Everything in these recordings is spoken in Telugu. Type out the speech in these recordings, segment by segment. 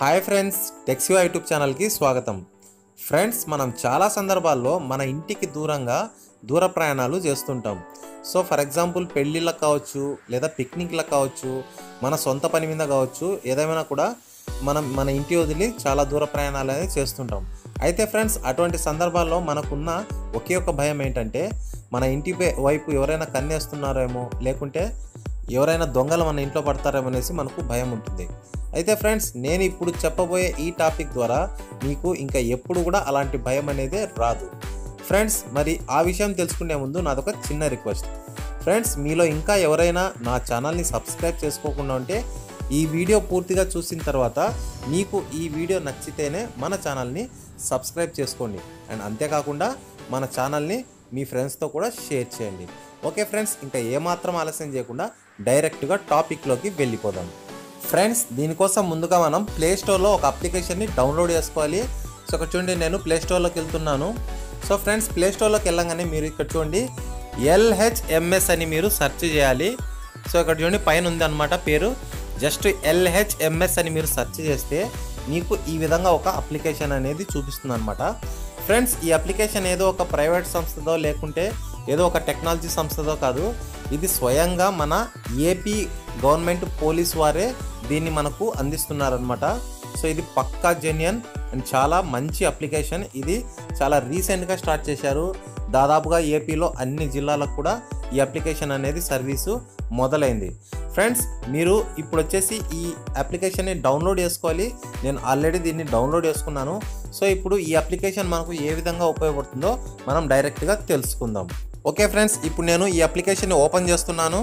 హాయ్ ఫ్రెండ్స్ టెక్సివా యూట్యూబ్ ఛానల్కి స్వాగతం ఫ్రెండ్స్ మనం చాలా సందర్భాల్లో మన ఇంటికి దూరంగా దూర ప్రయాణాలు చేస్తుంటాం సో ఫర్ ఎగ్జాంపుల్ పెళ్ళిళ్ళకి కావచ్చు లేదా పిక్నిక్లకు కావచ్చు మన సొంత పని మీద కావచ్చు ఏదేమైనా కూడా మనం మన ఇంటి వదిలి చాలా దూర ప్రయాణాలు అనేది చేస్తుంటాం అయితే ఫ్రెండ్స్ అటువంటి సందర్భాల్లో మనకున్న ఒకే ఒక భయం ఏంటంటే మన ఇంటి వై- వైపు ఎవరైనా కన్నేస్తున్నారేమో లేకుంటే ఎవరైనా దొంగలు మన ఇంట్లో పడతారేమో అనేసి మనకు భయం ఉంటుంది అయితే ఫ్రెండ్స్ నేను ఇప్పుడు చెప్పబోయే ఈ టాపిక్ ద్వారా మీకు ఇంకా ఎప్పుడు కూడా అలాంటి భయం అనేది రాదు ఫ్రెండ్స్ మరి ఆ విషయం తెలుసుకునే ముందు నాదొక చిన్న రిక్వెస్ట్ ఫ్రెండ్స్ మీలో ఇంకా ఎవరైనా నా ఛానల్ని సబ్స్క్రైబ్ చేసుకోకుండా ఉంటే ఈ వీడియో పూర్తిగా చూసిన తర్వాత మీకు ఈ వీడియో నచ్చితేనే మన ఛానల్ని సబ్స్క్రైబ్ చేసుకోండి అండ్ అంతేకాకుండా మన ఛానల్ని మీ ఫ్రెండ్స్తో కూడా షేర్ చేయండి ఓకే ఫ్రెండ్స్ ఇంకా ఏమాత్రం ఆలస్యం చేయకుండా డైరెక్ట్గా టాపిక్లోకి వెళ్ళిపోదాం ఫ్రెండ్స్ దీనికోసం ముందుగా మనం ప్లే స్టోర్లో ఒక అప్లికేషన్ని డౌన్లోడ్ చేసుకోవాలి సో ఇక్కడ చూడండి నేను ప్లే స్టోర్లోకి వెళ్తున్నాను సో ఫ్రెండ్స్ ప్లే స్టోర్లోకి వెళ్ళంగానే మీరు ఇక్కడ చూడండి ఎల్హెచ్ఎంఎస్ అని మీరు సెర్చ్ చేయాలి సో ఇక్కడ చూడండి పైన ఉంది అనమాట పేరు జస్ట్ ఎల్హెచ్ఎంఎస్ అని మీరు సెర్చ్ చేస్తే మీకు ఈ విధంగా ఒక అప్లికేషన్ అనేది చూపిస్తుంది అనమాట ఫ్రెండ్స్ ఈ అప్లికేషన్ ఏదో ఒక ప్రైవేట్ సంస్థదో లేకుంటే ఏదో ఒక టెక్నాలజీ సంస్థదో కాదు ఇది స్వయంగా మన ఏపీ గవర్నమెంట్ పోలీస్ వారే దీన్ని మనకు అందిస్తున్నారనమాట సో ఇది పక్కా జెన్యన్ అండ్ చాలా మంచి అప్లికేషన్ ఇది చాలా రీసెంట్గా స్టార్ట్ చేశారు దాదాపుగా ఏపీలో అన్ని జిల్లాలకు కూడా ఈ అప్లికేషన్ అనేది సర్వీసు మొదలైంది ఫ్రెండ్స్ మీరు ఇప్పుడు వచ్చేసి ఈ అప్లికేషన్ని డౌన్లోడ్ చేసుకోవాలి నేను ఆల్రెడీ దీన్ని డౌన్లోడ్ చేసుకున్నాను సో ఇప్పుడు ఈ అప్లికేషన్ మనకు ఏ విధంగా ఉపయోగపడుతుందో మనం డైరెక్ట్గా తెలుసుకుందాం ఓకే ఫ్రెండ్స్ ఇప్పుడు నేను ఈ అప్లికేషన్ని ఓపెన్ చేస్తున్నాను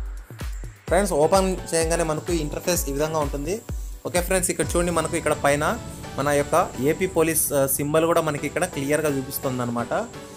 ఫ్రెండ్స్ ఓపెన్ చేయగానే మనకు ఇంటర్ఫేస్ ఈ విధంగా ఉంటుంది ఓకే ఫ్రెండ్స్ ఇక్కడ చూడండి మనకు ఇక్కడ పైన మన యొక్క ఏపీ పోలీస్ సింబల్ కూడా మనకి ఇక్కడ క్లియర్గా చూపిస్తుంది అనమాట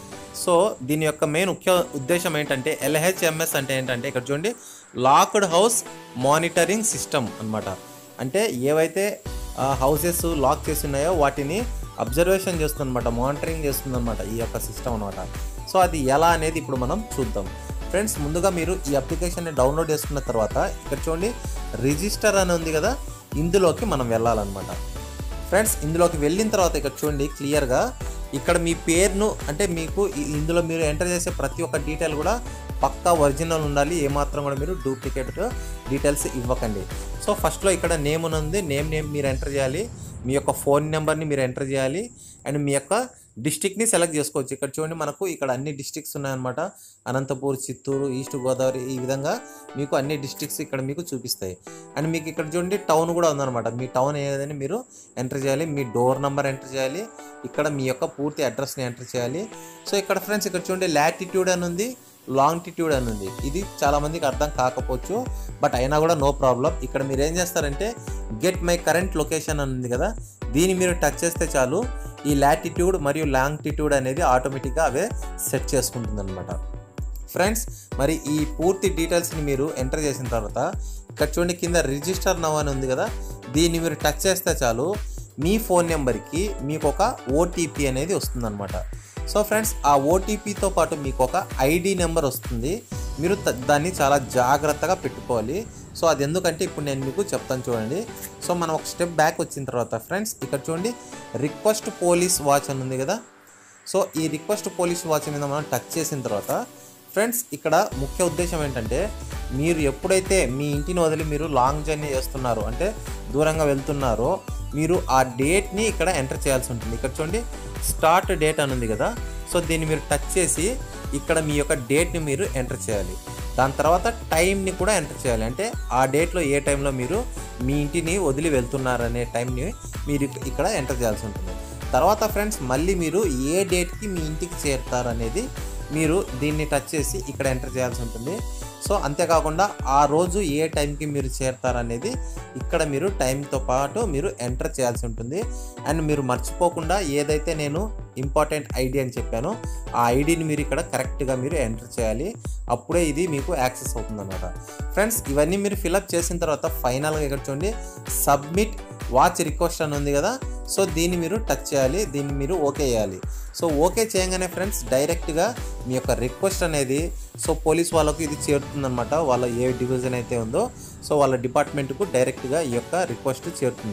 సో దీని యొక్క మెయిన్ ముఖ్య ఉద్దేశం ఏంటంటే ఎల్హెచ్ఎంఎస్ అంటే ఏంటంటే ఇక్కడ చూడండి లాక్డ్ హౌస్ మానిటరింగ్ సిస్టమ్ అన్నమాట అంటే ఏవైతే హౌసెస్ లాక్ చేసి ఉన్నాయో వాటిని అబ్జర్వేషన్ చేస్తుందన్నమాట మానిటరింగ్ చేస్తుందన్నమాట ఈ యొక్క సిస్టమ్ అనమాట సో అది ఎలా అనేది ఇప్పుడు మనం చూద్దాం ఫ్రెండ్స్ ముందుగా మీరు ఈ అప్లికేషన్ని డౌన్లోడ్ చేసుకున్న తర్వాత ఇక్కడ చూడండి రిజిస్టర్ అని ఉంది కదా ఇందులోకి మనం వెళ్ళాలన్నమాట ఫ్రెండ్స్ ఇందులోకి వెళ్ళిన తర్వాత ఇక్కడ చూడండి క్లియర్గా ఇక్కడ మీ పేరును అంటే మీకు ఈ- ఇందులో మీరు ఎంటర్ చేసే ప్రతి ఒక్క డీటెయిల్ కూడా పక్కా ఒరిజినల్ ఉండాలి ఏమాత్రం కూడా మీరు డూప్లికేట్ డీటెయిల్స్ ఇవ్వకండి సో ఫస్ట్లో ఇక్కడ నేమ్ అని ఉంది నేమ్ నేమ్ మీరు ఎంటర్ చేయాలి మీ యొక్క ఫోన్ నెంబర్ని మీరు ఎంటర్ చేయాలి అండ్ మీ యొక్క డిస్టిక్ని సెలెక్ట్ చేసుకోవచ్చు ఇక్కడ చూడండి మనకు ఇక్కడ అన్ని డిస్టిక్స్ ఉన్నాయన్నమాట అనంతపూర్ చిత్తూరు ఈస్ట్ గోదావరి ఈ విధంగా మీకు అన్ని డిస్టిక్స్ ఇక్కడ మీకు చూపిస్తాయి అండ్ మీకు ఇక్కడ చూడండి టౌన్ కూడా ఉందన్నమాట మీ టౌన్ ఏదని మీరు ఎంటర్ చేయాలి మీ డోర్ నెంబర్ ఎంటర్ చేయాలి ఇక్కడ మీ యొక్క పూర్తి అడ్రస్ని ఎంటర్ చేయాలి సో ఇక్కడ ఫ్రెండ్స్ ఇక్కడ చూడండి లాటిట్యూడ్ అని ఉంది లాంగిట్యూడ్ అని ఉంది ఇది చాలా మందికి అర్థం కాకపోవచ్చు బట్ అయినా కూడా నో ప్రాబ్లం ఇక్కడ మీరు ఏం చేస్తారంటే గెట్ మై కరెంట్ లొకేషన్ అని ఉంది కదా దీన్ని మీరు టచ్ చేస్తే చాలు ఈ లాటిట్యూడ్ మరియు లాంగిట్యూడ్ అనేది ఆటోమేటిక్గా అవే సెట్ చేసుకుంటుంది అనమాట ఫ్రెండ్స్ మరి ఈ పూర్తి డీటెయిల్స్ని మీరు ఎంటర్ చేసిన తర్వాత ఇక్కడ చూడండి కింద రిజిస్టర్ నవ్ అని ఉంది కదా దీన్ని మీరు టచ్ చేస్తే చాలు మీ ఫోన్ నెంబర్కి మీకు ఒక ఓటీపీ అనేది వస్తుందన్నమాట సో ఫ్రెండ్స్ ఆ ఓటీపీతో పాటు మీకు ఒక ఐడి నెంబర్ వస్తుంది మీరు త- దాన్ని చాలా జాగ్రత్తగా పెట్టుకోవాలి సో అది ఎందుకంటే ఇప్పుడు నేను మీకు చెప్తాను చూడండి సో మనం ఒక స్టెప్ బ్యాక్ వచ్చిన తర్వాత ఫ్రెండ్స్ ఇక్కడ చూడండి రిక్వెస్ట్ పోలీస్ వాచ్ అని ఉంది కదా సో ఈ రిక్వెస్ట్ పోలీస్ వాచ్ మీద మనం టచ్ చేసిన తర్వాత ఫ్రెండ్స్ ఇక్కడ ముఖ్య ఉద్దేశం ఏంటంటే మీరు ఎప్పుడైతే మీ ఇంటిని వదిలి మీరు లాంగ్ జర్నీ చేస్తున్నారో అంటే దూరంగా వెళ్తున్నారో మీరు ఆ డేట్ని ఇక్కడ ఎంటర్ చేయాల్సి ఉంటుంది ఇక్కడ చూడండి స్టార్ట్ డేట్ అని ఉంది కదా సో దీన్ని మీరు టచ్ చేసి ఇక్కడ మీ యొక్క డేట్ని మీరు ఎంటర్ చేయాలి దాని తర్వాత టైంని కూడా ఎంటర్ చేయాలి అంటే ఆ డేట్లో ఏ టైంలో మీరు మీ ఇంటిని వదిలి వెళ్తున్నారనే టైంని మీరు ఇక్కడ ఎంటర్ చేయాల్సి ఉంటుంది తర్వాత ఫ్రెండ్స్ మళ్ళీ మీరు ఏ డేట్కి మీ ఇంటికి చేరుతారనేది మీరు దీన్ని టచ్ చేసి ఇక్కడ ఎంటర్ చేయాల్సి ఉంటుంది సో అంతేకాకుండా ఆ రోజు ఏ టైంకి మీరు చేరుతారనేది ఇక్కడ మీరు టైంతో పాటు మీరు ఎంటర్ చేయాల్సి ఉంటుంది అండ్ మీరు మర్చిపోకుండా ఏదైతే నేను ఇంపార్టెంట్ ఐడి అని చెప్పానో ఆ ఐడిని మీరు ఇక్కడ కరెక్ట్గా మీరు ఎంటర్ చేయాలి అప్పుడే ఇది మీకు యాక్సెస్ అవుతుంది అనమాట ఫ్రెండ్స్ ఇవన్నీ మీరు ఫిలప్ చేసిన తర్వాత ఫైనల్గా ఇక్కడ చూడండి సబ్మిట్ వాచ్ రిక్వెస్ట్ అని ఉంది కదా సో దీన్ని మీరు టచ్ చేయాలి దీన్ని మీరు ఓకే చేయాలి సో ఓకే చేయగానే ఫ్రెండ్స్ డైరెక్ట్గా మీ యొక్క రిక్వెస్ట్ అనేది సో పోలీస్ వాళ్ళకు ఇది చేరుతుందన్నమాట వాళ్ళ ఏ డివిజన్ అయితే ఉందో సో వాళ్ళ డిపార్ట్మెంట్కు డైరెక్ట్గా ఈ యొక్క రిక్వెస్ట్ చేరుతుంది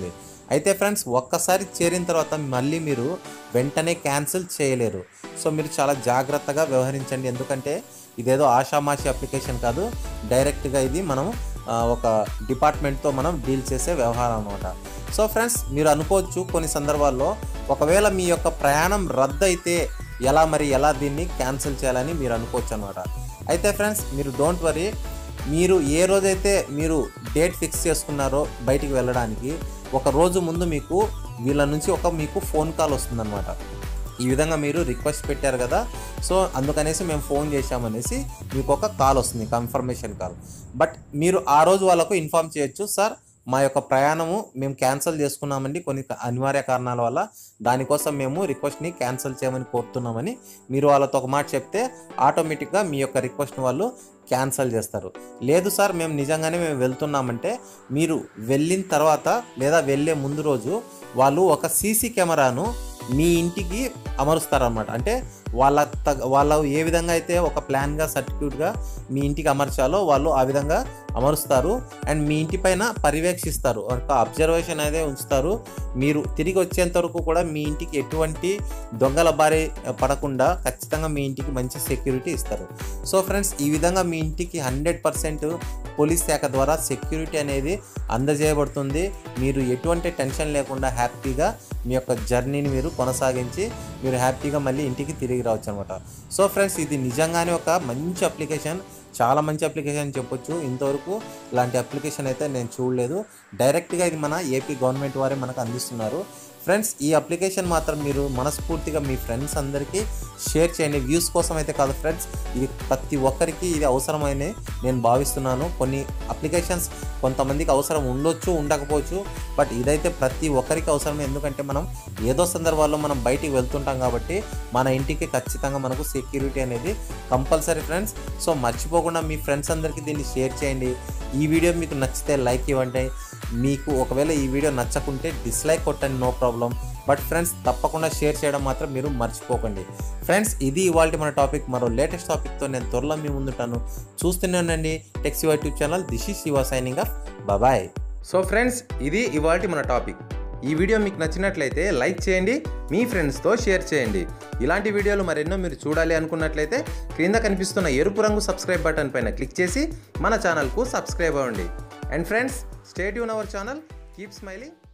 అయితే ఫ్రెండ్స్ ఒక్కసారి చేరిన తర్వాత మళ్ళీ మీరు వెంటనే క్యాన్సిల్ చేయలేరు సో మీరు చాలా జాగ్రత్తగా వ్యవహరించండి ఎందుకంటే ఇదేదో ఆషామాషి అప్లికేషన్ కాదు డైరెక్ట్గా ఇది మనం ఆ, ఒక డిపార్ట్మెంట్తో మనం డీల్ చేసే వ్యవహారం అనమాట సో ఫ్రెండ్స్ మీరు అనుకోవచ్చు కొన్ని సందర్భాల్లో ఒకవేళ మీ యొక్క ప్రయాణం రద్దు అయితే ఎలా మరి ఎలా దీన్ని క్యాన్సిల్ చేయాలని మీరు అనుకోవచ్చు అనమాట అయితే ఫ్రెండ్స్ మీరు డోంట్ వరీ మీరు ఏ రోజైతే మీరు డేట్ ఫిక్స్ చేసుకున్నారో బయటికి వెళ్ళడానికి ఒక రోజు ముందు మీకు వీళ్ళ నుంచి ఒక మీకు ఫోన్ కాల్ వస్తుందన్నమాట ఈ విధంగా మీరు రిక్వెస్ట్ పెట్టారు కదా సో అందుకనేసి మేము ఫోన్ చేశామనేసి మీకు ఒక కాల్ వస్తుంది కన్ఫర్మేషన్ కాల్ బట్ మీరు ఆ రోజు వాళ్ళకు ఇన్ఫామ్ చేయొచ్చు సార్ మా యొక్క ప్రయాణము మేము క్యాన్సిల్ చేసుకున్నామండి కొన్ని అనివార్య కారణాల వల్ల దానికోసం మేము రిక్వెస్ట్ని క్యాన్సిల్ చేయమని కోరుతున్నామని మీరు వాళ్ళతో ఒక మాట చెప్తే ఆటోమేటిక్గా మీ యొక్క రిక్వెస్ట్ని వాళ్ళు క్యాన్సిల్ చేస్తారు లేదు సార్ మేము నిజంగానే మేము వెళ్తున్నామంటే మీరు వెళ్ళిన తర్వాత లేదా వెళ్ళే ముందు రోజు వాళ్ళు ఒక సీసీ కెమెరాను మీ ఇంటికి అమరుస్తారనమాట అంటే వాళ్ళ తగ వాళ్ళ ఏ విధంగా అయితే ఒక ప్లాన్గా సర్టిఫిక్యూట్గా మీ ఇంటికి అమర్చాలో వాళ్ళు ఆ విధంగా అమరుస్తారు అండ్ మీ ఇంటి పైన పర్యవేక్షిస్తారు ఒక అబ్జర్వేషన్ అయితే ఉంచుతారు మీరు తిరిగి వచ్చేంత వరకు కూడా మీ ఇంటికి ఎటువంటి దొంగల బారి పడకుండా ఖచ్చితంగా మీ ఇంటికి మంచి సెక్యూరిటీ ఇస్తారు సో ఫ్రెండ్స్ ఈ విధంగా మీ ఇంటికి హండ్రెడ్ పర్సెంట్ పోలీస్ శాఖ ద్వారా సెక్యూరిటీ అనేది అందజేయబడుతుంది మీరు ఎటువంటి టెన్షన్ లేకుండా హ్యాపీగా మీ యొక్క జర్నీని మీరు కొనసాగించి మీరు హ్యాపీగా మళ్ళీ ఇంటికి తిరిగి రావచ్చు అనమాట సో ఫ్రెండ్స్ ఇది నిజంగానే ఒక మంచి అప్లికేషన్ చాలా మంచి అప్లికేషన్ అని చెప్పొచ్చు ఇంతవరకు ఇలాంటి అప్లికేషన్ అయితే నేను చూడలేదు డైరెక్ట్గా ఇది మన ఏపీ గవర్నమెంట్ వారే మనకు అందిస్తున్నారు ఫ్రెండ్స్ ఈ అప్లికేషన్ మాత్రం మీరు మనస్ఫూర్తిగా మీ ఫ్రెండ్స్ అందరికీ షేర్ చేయండి వ్యూస్ కోసం అయితే కాదు ఫ్రెండ్స్ ఇది ప్రతి ఒక్కరికి ఇది అవసరమని నేను భావిస్తున్నాను కొన్ని అప్లికేషన్స్ కొంతమందికి అవసరం ఉండొచ్చు ఉండకపోవచ్చు బట్ ఇదైతే ప్రతి ఒక్కరికి అవసరమే ఎందుకంటే మనం ఏదో సందర్భాల్లో మనం బయటికి వెళ్తుంటాం కాబట్టి మన ఇంటికి ఖచ్చితంగా మనకు సెక్యూరిటీ అనేది కంపల్సరీ ఫ్రెండ్స్ సో మర్చిపోకుండా మీ ఫ్రెండ్స్ అందరికీ దీన్ని షేర్ చేయండి ఈ వీడియో మీకు నచ్చితే లైక్ ఇవ్వండి మీకు ఒకవేళ ఈ వీడియో నచ్చకుంటే డిస్లైక్ కొట్టండి నో ప్రాబ్లం బట్ ఫ్రెండ్స్ తప్పకుండా షేర్ చేయడం మాత్రం మీరు మర్చిపోకండి ఫ్రెండ్స్ ఇది ఇవాళ మన టాపిక్ మరో లేటెస్ట్ టాపిక్తో నేను త్వరలో మీ ముందుంటాను చూస్తూనే ఉండండి టెక్స్ యూట్యూబ్ ఛానల్ దిస్ ఈ Shiva signing off bye so friends ఇది ఇవాళ మన టాపిక్ ఈ వీడియో మీకు నచ్చినట్లయితే లైక్ చేయండి మీ ఫ్రెండ్స్తో షేర్ చేయండి ఇలాంటి వీడియోలు మరెన్నో మీరు చూడాలి అనుకున్నట్లయితే క్రింద కనిపిస్తున్న ఎరుపు రంగు సబ్స్క్రైబ్ బటన్ పైన క్లిక్ చేసి మన ఛానల్కు సబ్స్క్రైబ్ అవ్వండి అండ్ ఫ్రెండ్స్ స్టేట్ యూన్ అవర్ ఛానల్ కీప్ స్మైలింగ్